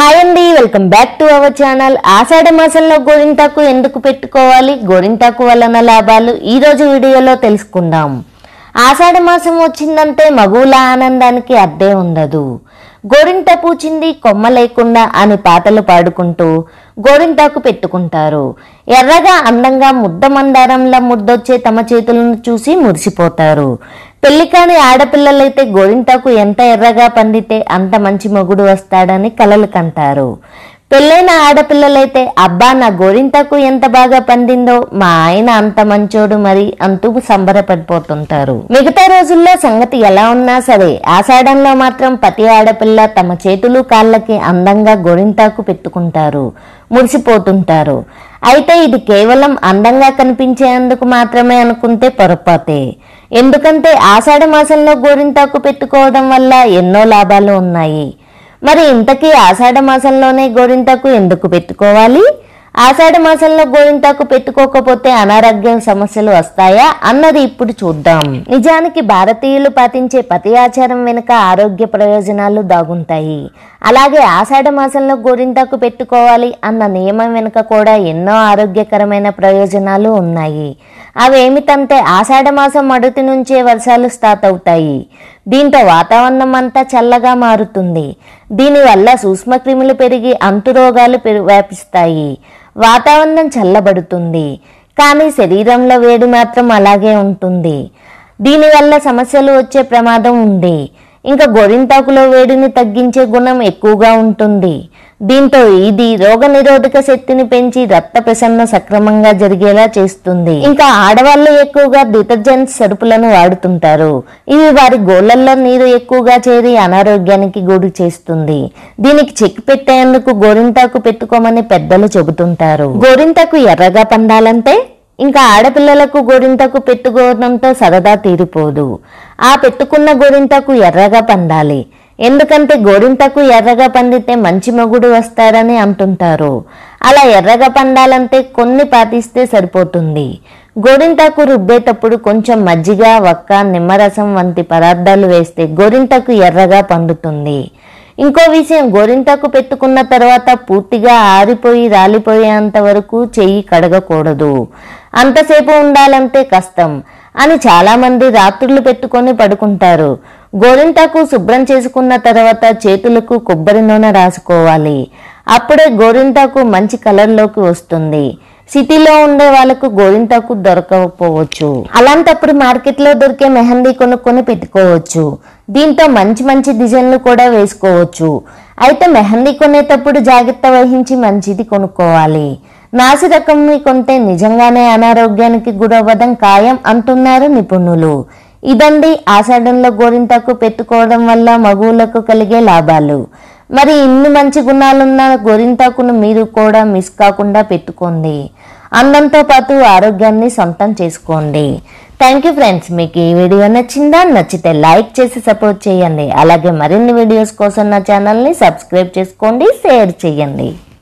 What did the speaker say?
hi అండి welcome back to our channel Ashadha మాసంలో గోరింటాకు ఎందుకు పెట్టుకోవాలి గోరింటాకు వలన లాభాలు ఈ రోజు వీడియోలో తెలుసుకుందాం ఆషాఢ మాసం వచ్చిందంటే మగువుల ఆనందానికి అద్దే ఉండదు గోరింట పూచింది కొమ్మ లేకుండా అని పాటలు పాడుకుంటూ గోరింటాకు పెట్టుకుంటారు ఎర్రగా అందంగా ముద్ద మందారంలా ముద్దొచ్చే తమ చేతులను చూసి మురిసిపోతారు పెళ్లి కాని ఆడపిల్లలైతే గోరింటాకు ఎంత ఎర్రగా పండితే అంత మంచి మొగుడు వస్తాడని కలలు కంటారు పెళ్ళైన ఆడపిల్లలైతే అబ్బా నా గోరింటాకు ఎంత బాగా పండిందో మా ఆయన అంత మంచోడు మరి అంటూ సంబరపడిపోతుంటారు మిగతా రోజుల్లో సంగతి ఎలా ఉన్నా సరే ఆషాఢంలో మాత్రం ప్రతి ఆడపిల్ల తమ చేతులు కాళ్ళకి అందంగా గోరింటాకు పెట్టుకుంటారు మురిసిపోతుంటారు అయితే ఇది కేవలం అందంగా కనిపించేందుకు మాత్రమే అనుకుంటే పొరపాటే ఎందుకంటే ఆషాఢ మాసంలో గోరింటాకు పెట్టుకోవడం వల్ల ఎన్నో లాభాలు ఉన్నాయి మరి ఇంతకీ ఆషాఢ మాసంలోనే గోరింటాకు ఎందుకు పెట్టుకోవాలి ఆషాఢ మాసంలో గోరింటాకు పెట్టుకోకపోతే అనారోగ్య సమస్యలు వస్తాయా అన్నది ఇప్పుడు చూద్దాం నిజానికి భారతీయులు పాటించే ప్రతి ఆచారం వెనుక ఆరోగ్య ప్రయోజనాలు దాగుంటాయి అలాగే ఆషాఢ మాసంలో గోరింటాకు పెట్టుకోవాలి అన్న నియమం వెనుక కూడా ఎన్నో ఆరోగ్యకరమైన ప్రయోజనాలు ఉన్నాయి అవేమిటంటే ఆషాఢ మాసం మడుతి నుంచే వర్షాలు స్టార్ట్ అవుతాయి దీంతో వాతావరణం అంతా చల్లగా మారుతుంది దీనివల్ల సూక్ష్మక్రిములు పెరిగి అంటురోగాలు పెరు- వ్యాపిస్తాయి వాతావరణం చల్లబడుతుంది కానీ శరీరంలో వేడి మాత్రం అలాగే ఉంటుంది దీనివల్ల సమస్యలు వచ్చే ప్రమాదం ఉంది ఇంకా గోరింటాకులో వేడిని తగ్గించే గుణం ఎక్కువగా ఉంటుంది దీంతో ఇది రోగ నిరోధక శక్తిని పెంచి రక్త ప్రసరణ సక్రమంగా జరిగేలా చేస్తుంది ఇంకా ఆడవాళ్ళు ఎక్కువగా డిటర్జెంట్ సరుపులను వాడుతుంటారు ఇవి వారి గోళ్లల్లో నీరు ఎక్కువగా చేరి అనారోగ్యానికి గురి చేస్తుంది దీనికి చెక్ పెట్టేందుకు గోరింటాకు పెట్టుకోమని పెద్దలు చెబుతుంటారు గోరింటాకు ఎర్రగా పండాలంటే ఇంకా ఆడపిల్లలకు గోరింటకు పెట్టుకోవడంతో సరదా తీరిపోదు ఆ పెట్టుకున్న గోరింటకు ఎర్రగా పండాలి ఎందుకంటే గోరింటకు ఎర్రగా పండితే మంచి మొగుడు వస్తారని అంటుంటారు అలా ఎర్రగా పండాలంటే కొన్ని పాటిస్తే సరిపోతుంది గోరింటాకు రుబ్బేటప్పుడు కొంచెం మజ్జిగ వక్క నిమ్మరసం వంటి పదార్థాలు వేస్తే గోరింటకు ఎర్రగా పండుతుంది ఇంకో విషయం గోరింటాకు పెట్టుకున్న తర్వాత పూర్తిగా ఆరిపోయి రాలిపోయేంత వరకు చెయ్యి కడగకూడదు అంతసేపు ఉండాలంటే కష్టం అని చాలా మంది రాత్రులు పెట్టుకొని పడుకుంటారు గోరింటాకు శుభ్రం చేసుకున్న తర్వాత చేతులకు కొబ్బరి నూనె రాసుకోవాలి అప్పుడే గోరింటాకు మంచి కలర్లోకి వస్తుంది సిటీలో ఉండే వాళ్ళకు గోరింటాకు దొరకకపోవచ్చు అలాంటప్పుడు మార్కెట్లో దొరికే మెహందీ కొనుక్కొని పెట్టుకోవచ్చు దీంతో మంచి మంచి డిజైన్లు కూడా వేసుకోవచ్చు అయితే మెహందీ కొనేటప్పుడు జాగ్రత్త వహించి మంచిది కొనుక్కోవాలి నాసి రకంని కొంటే నిజంగానే అనారోగ్యానికి గురవ్వడం ఖాయం అంటున్నారు నిపుణులు ఇదండి ఆషాఢంలో గోరింటాకు పెట్టుకోవడం వల్ల మగువులకు కలిగే లాభాలు మరి ఇన్ని మంచి గుణాలున్న గోరింటాకును మీరు కూడా మిస్ కాకుండా పెట్టుకోండి అందంతో పాటు ఆరోగ్యాన్ని సొంతం చేసుకోండి థ్యాంక్ యూ ఫ్రెండ్స్ మీకు ఈ వీడియో నచ్చిందా నచ్చితే లైక్ చేసి సపోర్ట్ చేయండి అలాగే మరిన్ని వీడియోస్ కోసం నా ఛానల్ని సబ్స్క్రైబ్ చేసుకోండి షేర్ చేయండి